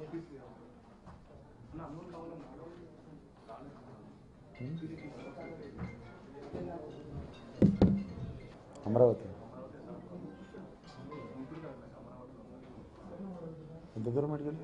అమరావతి ఎంత దూరం అడిగారు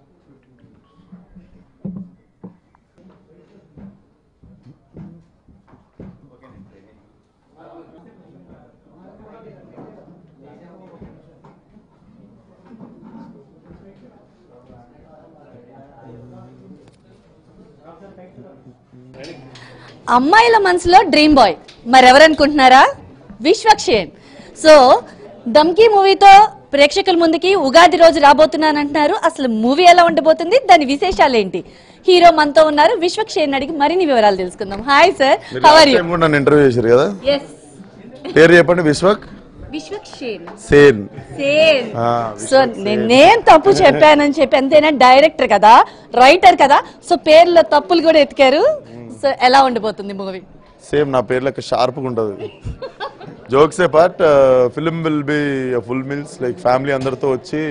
అమ్మాయిల మనసులో డ్రీమ్ బాయ్ మరెవరనుకుంటున్నారా విశ్వక్షేన్ సో దమ్కి మూవీతో ప్రేక్షకుల ముందుకి ఉగాది రోజు రాబోతున్నానంటున్నారు అసలు మూవీ ఎలా ఉండబోతుంది దాని విశేషాలు ఏంటి హీరో మనతో ఉన్నారు విశ్వక్షేన్ అడిగి మరిన్ని వివరాలు తెలుసుకుందాం హాయ్ సార్ మీరు how last are you time కూడా నన్ను ఇంటర్వ్యూ చేశారు కదా ఎస్ పేరు చెప్పండి విశ్వక్ విశ్వక్షేన్ సేన్ సేమ్ ఆ, సో నేను తప్పు చెప్పానని చెప్పి అంతేనా డైరెక్టర్ కదా రైటర్ కదా సో పేర్లో తప్పులు కూడా ఎతికారు సో ఎలా ఉండబోతుంది మూవీ సేమ్ నా పేరు లెక్క షార్ప్గా ఉంటుంది jokes apart film will be full meals like family అందరితో వచ్చి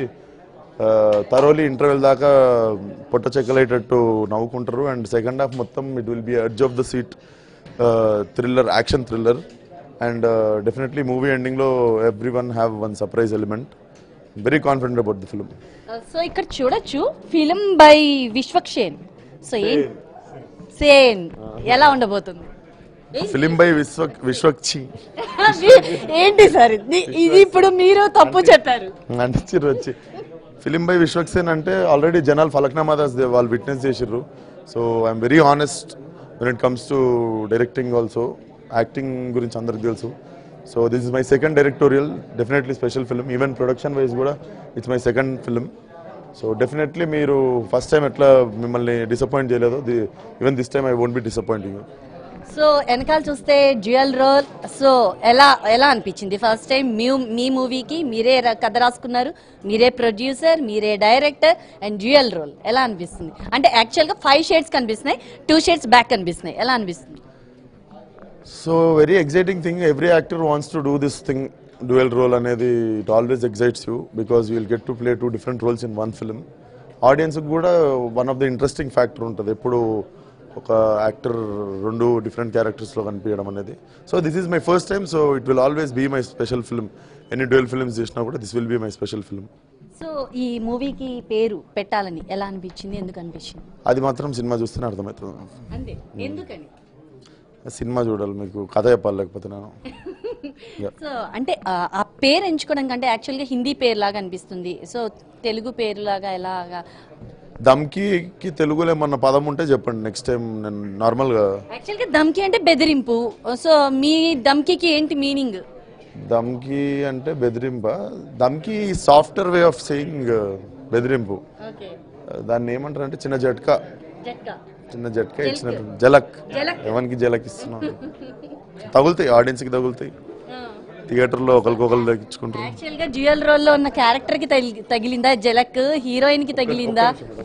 తరోలీ ఇంటర్వెల్ దాకా పొట్ట చెక్కలేటట్టు నవ్వుకుంటారు అండ్ సెకండ్ హాఫ్ మొత్తం it will be edge of the seat thriller action thriller and definitely movie ఎండింగ్లో every one have one surprise element very confident about the film so ఇక్కడ చూడొచ్చు ఫిలిం బై విశ్వక్షేన్ సో ఏం సేన్ ఎలా ఉండబోతుంది film by విశ్వ విశ్వక్చి ఏంటి sir ఇది ఇది ఇప్పుడు మీరు తప్పు చెప్పారు నటించారు వచ్చి ఫిలిం బై విశ్వక్సేన్ అంటే ఆల్రెడీ జనాలు ఫలక్నామా దాస్ దే- వాళ్ళు విట్నెస్ చేసిర్రు so I'm very honest when it comes to directing also acting గురించి అందరికి తెలుసు so this is my second directorial definitely special film even production wise కూడా it's my second film so definitely మీరు first time ఎట్లా మిమ్మల్ని disappoint చేయలేదో even this time I won't be disappointing so వెనకాల చూస్తే డ్యూయల్ రోల్ సో ఎలా ఎలా అనిపించింది ఫస్ట్ టైం మీ మీ మూవీకి మీరే ర- కథ రాసుకున్నారు మీరే ప్రొడ్యూసర్ మీరే డైరెక్టర్ అండ్ డ్యూయల్ రోల్ ఎలా అనిపిస్తుంది అంటే యాక్చువల్గా ఫైవ్ షేడ్స్ కనిపిస్తున్నాయి టూ షేడ్స్ బ్యాక్ కనిపిస్తున్నాయి ఎలా అనిపిస్తుంది so very exciting thing every actor wants to do this thing dual role అనేది it always excites you because you will get to play two different roles in one film ఆడియన్స్కి కూడా one of the interesting factor ఉంటుంది ఎప్పుడు ఒక actor రెండు different క్యారెక్టర్స్లో కనిపించడం అనేది so this is my first time so it will always be my special film ఎన్ని డ్యూయల్ ఫిల్మ్స్ చేసినా కూడా this will be my special film so ఈ మూవీకి పేరు పెట్టాలని ఎలా అనిపించింది ఎందుకు అనిపించింది అది మాత్రం సినిమా చూస్తేనే అర్థమవుతుంది అంతే ఎందుకని సినిమా చూడాలి మీకు కథ చెప్పాలి లేకపోతే నేను సో అంటే ఆ, ఆ పేరు ఎంచుకోవడం కంటే యాక్చువల్గా హిందీ పేరు లాగా అనిపిస్తుంది సో తెలుగు పేరు లాగా ఎలాగా దమ్కి తెలుగులో ఏమన్నా పదం ఉంటే చెప్పండి నెక్స్ట్ టైం నేను నార్మల్గా యాక్చువల్గా దమ్కి అంటే బెదిరింపు సో మీ దమ్కి ఏంటి మీనింగ్ దమ్కి అంటే బెదిరింప Dhamki software way of saying బెదిరింపు ఓకే దాన్ని ఏమంటారు అంటే చిన్న జట్కా జట్కా చిన్న జట్కా ఇచ్చినట్టు జలక్ జలక్. ఎవరికి జలక్ ఇస్తున్నాం తగులుతాయి ఆడియన్స్కి తగులుతాయి థియేటర్లో ఒకరికొకరు తగ్గించుకుంటారు యాక్చువల్గా డ్యూయల్ రోల్లో ఉన్న క్యారెక్టర్ కి తగిలి- తగిలిందా జలక్ హీరోయిన్ కి తగిలిందా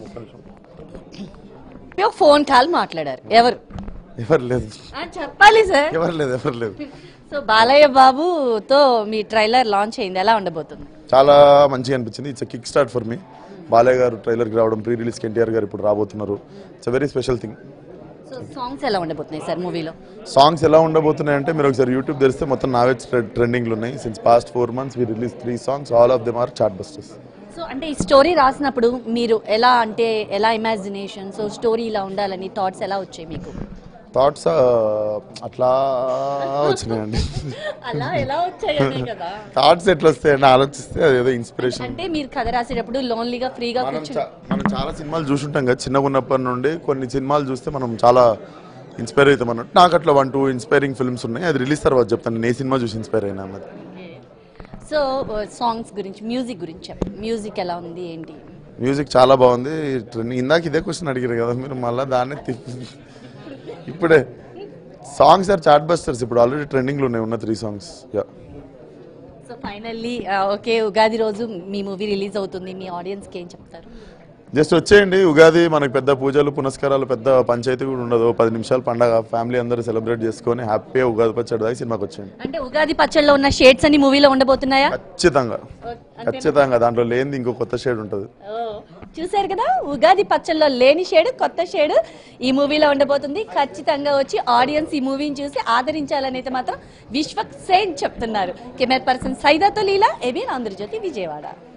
ఒక ఫోన్ కాల్ మాట్లాడారు ఎవరు ఎవరు లేదు ఆ, చెప్పాలి సార్ ఎవరు లేదు ఎవరు లేదు సో బాలయ్య బాబుతో మీ ట్రైలర్ లాంచ్ అయింది ఎలా ఉండబోతుంది చాలా మంచిగా అనిపించింది it's kick start for me Balayya garu ట్రైలర్కి రావడం ప్రీ రిలీజ్కి ఎన్టీఆర్ గారు ఇప్పుడు రాబోతున్నారు it's very special thing so songs ఎలా ఉండబోతున్నాయి సార్ మూవీలో సాంగ్స్ ఎలా ఉండబోతున్నాయి అంటే మీరు ఒకసారి యూట్యూబ్ తెరిస్తే మొత్తం నావే ట్రెండింగ్లు ఉన్నాయి since past four months we release three songs all of them are chartbusters so అంటే ఈ స్టోరీ రాసినప్పుడు మీరు ఎలా అంటే ఎలా ఇమాజినేషన్ సో స్టోరీ ఇలా ఉండాలని థాట్స్ ఎలా వచ్చాయి మీకు థాట్స్ అట్లా వచ్చినాయండి అలా ఎలా వచ్చాయి అదే కదా థాట్స్ ఎట్లా వస్తాయండి ఆలోచిస్తే అదేదో ఇన్స్పిరేషన్ అంటే మీరు కథ రాసేటప్పుడు లోన్లీగా ఫ్రీగా మనం కూర్చుని చా- మనం చాలా సినిమాలు చూసుంటాం కదా చిన్నగా ఉన్నప్పటి నుండి కొన్ని సినిమాలు చూస్తే మనం చాలా ఇన్స్పైర్ అవుతాం అన్నట్టు నాకు అట్లా వన్ టూ ఇన్స్పైరింగ్ ఫిల్మ్స్ ఉన్నాయి అది రిలీజ్ తర్వాత చెప్తాను నేను ఏ సినిమా చూసి ఇన్స్పైర్ అయినా అన్నది సో సాంగ్స్ గురించి మ్యూజిక్ గురించి చెప్పండి మ్యూజిక్ ఎలా ఉంది ఏంటి మ్యూజిక్ చాలా బాగుంది ట్రెండింగ్ ఇందాక ఇదే క్వశ్చన్ అడిగారు కదా మీరు మళ్ళీ దాన్ని తిప్పి ఇప్పుడే సాంగ్స్ ఆర్ చాట్ బస్టర్స్ ఇప్పుడు ఆల్రెడీ ట్రెండింగ్లో ఉన్నాయి ఉన్న three songs yeah so finally okay Ugadi రోజు మీ మూవీ రిలీజ్ అవుతుంది మీ ఆడియన్స్కి ఏం చెప్తారు జస్ట్ వచ్చేయండి ఉగాది మనకి పెద్ద పూజలు పునస్కారాలు పెద్ద పంచాయతీ కూడా ఉండదు పది నిమిషాలు పండగ ఫ్యామిలీ అందరూ సెలబ్రేట్ చేసుకొని హ్యాపీగా ఉగాది పచ్చడి దాకా సినిమాకి వచ్చేయండి అంటే ఉగాది పచ్చడిలో ఉన్న షేడ్స్ అన్ని మూవీలో ఉండబోతున్నాయా ఖచ్చితంగా ఖచ్చితంగా దాంట్లో లేనిది ఇంకో కొత్త షేడ్ ఉంటుంది చూశారు కదా ఉగాది పచ్చల్లో లేని షేడు కొత్త షేడు ఈ మూవీలో ఉండబోతుంది ఖచ్చితంగా వచ్చి ఆడియన్స్ ఈ మూవీని చూసి ఆదరించాలని అయితే మాత్రం విశ్వక్ సేన్ చెప్తున్నారు కెమెరా పర్సన్ సైదాతో లీలా ఎబిన్ ఆంధ్రజ్యోతి విజయవాడ